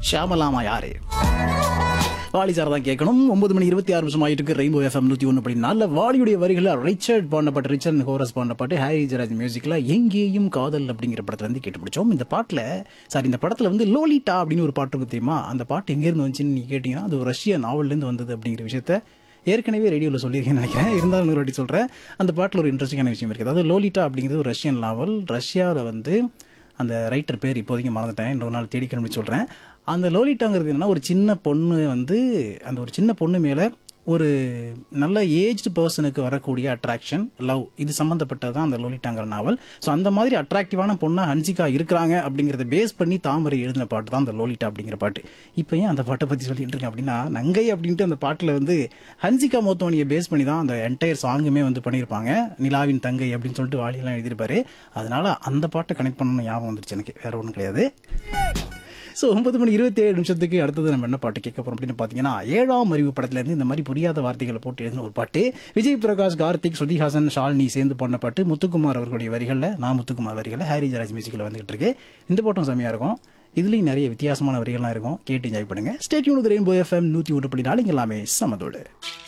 ஷாமலாமா யாரு வாலி சார் தான் கேட்கணும் ஒன்பது மணி இருபத்தி ஆறு நிமிஷம் ஆயிட்டு இருக்கு ரெயின்போ எஃப்எம் நூத்தி ஒன்று அப்படி நல்ல வாலியுடைய வரிகளில் ரிச்சர்ட் பாண்டப்பட்ட ரிச்சர்ட் ஹோரஸ் பாண்டப்பட்டு ஹாரி ஜராஜ் மியூசிக்ல எங்கேயும் காதல் அப்படிங்கிற படத்துல இருந்து கேட்டு பிடிச்சோம் இந்த பாட்டுல சாரி இந்த படத்துல வந்து லோலிட்டா அப்படின்னு ஒரு பாட்டு இருக்கு தெரியுமா அந்த பாட்டு எங்க இருந்து வந்துச்சுன்னு நீங்க கேட்டீங்கன்னா அது ஒரு ரஷ்ய நாவல்ல இருந்து வந்தது அப்படிங்கிற விஷயத்த ஏற்கனவே ரேடியோவில் சொல்லியிருக்கேன்னு நினைக்கிறேன் இருந்தாலும் இன்னொரு வாட்டி சொல்கிறேன் அந்த பாட்டில் ஒரு இன்ட்ரெஸ்டிங்கான விஷயம் இருக்குது அதாவது லோலிட்டா அப்படிங்கிறது ஒரு ரஷ்யன் நாவல் ரஷ்யாவில் வந்து அந்த ரைட்டர் பேர் இப்போதைக்கு மறந்துட்டேன் இன்னொரு நாள் தேடி கண்டுபிடிச்சு சொல்கிறேன் அந்த லோலிட்டாங்கிறது என்னன்னா ஒரு சின்ன பொண்ணு வந்து அந்த ஒரு சின்ன பொண்ணு மேலே ஒரு நல்ல ஏஜ்டு பர்சனுக்கு வரக்கூடிய அட்ராக்ஷன் லவ் இது சம்மந்தப்பட்டது தான் அந்த லோலிட்டாங்கிற நாவல் ஸோ அந்த மாதிரி அட்ராக்டிவான பொண்ணாக ஹன்சிகா இருக்கிறாங்க அப்படிங்கிறத பேஸ் பண்ணி தாமரை எழுதின பாட்டு தான் அந்த லோலிட்டா அப்படிங்கிற பாட்டு இப்போ ஏன் அந்த பாட்டை பற்றி சொல்லிட்டு இருக்கேன் அப்படின்னா நங்கை அப்படின்ட்டு அந்த பாட்டில் வந்து ஹன்சிகா மோத்தோனியை பேஸ் பண்ணி தான் அந்த என்டையர் சாங்குமே வந்து பண்ணியிருப்பாங்க நிலாவின் தங்கை அப்படின்னு சொல்லிட்டு வாலியெல்லாம் எழுதியிருப்பாரு அதனால அந்த பாட்டை கனெக்ட் பண்ணணும் ஞாபகம் வந்துருச்சு எனக்கு வேற ஒன்றும் கிடையாது ஸோ ஒன்பது மணி இருபத்தி ஏழு நிமிஷத்துக்கு அடுத்தது நம்ம என்ன பாட்டு கேட்க போறோம் அப்படின்னு பார்த்தீங்கன்னா ஏழாம் அறிவு படத்துல இருந்து இந்த மாதிரி புரியாத வார்த்தைகளை போட்டு எழுதின ஒரு பாட்டு விஜய் பிரகாஷ் கார்த்திக் ஸ்ருதிஹாசன் ஷாலினி சேர்ந்து பண்ண பாட்டு முத்துக்குமார் அவர்களுடைய வரிகளில் நான் முத்துக்குமார் வரிகளில் ஹாரி ஜராஜ் மியூசிக்கில் வந்துகிட்டு இருக்கு இந்த பாட்டும் செம்மையாக இருக்கும் இதுலேயும் நிறைய வித்தியாசமான வரிகள்லாம் இருக்கும் கேட்டு என்ஜாய் பண்ணுங்க ஸ்டேட்யூன் ரெயின்போ எஃப்எம் நூற்றி ஒன்று படி நாளைங்க எல்லாமே சமதோடு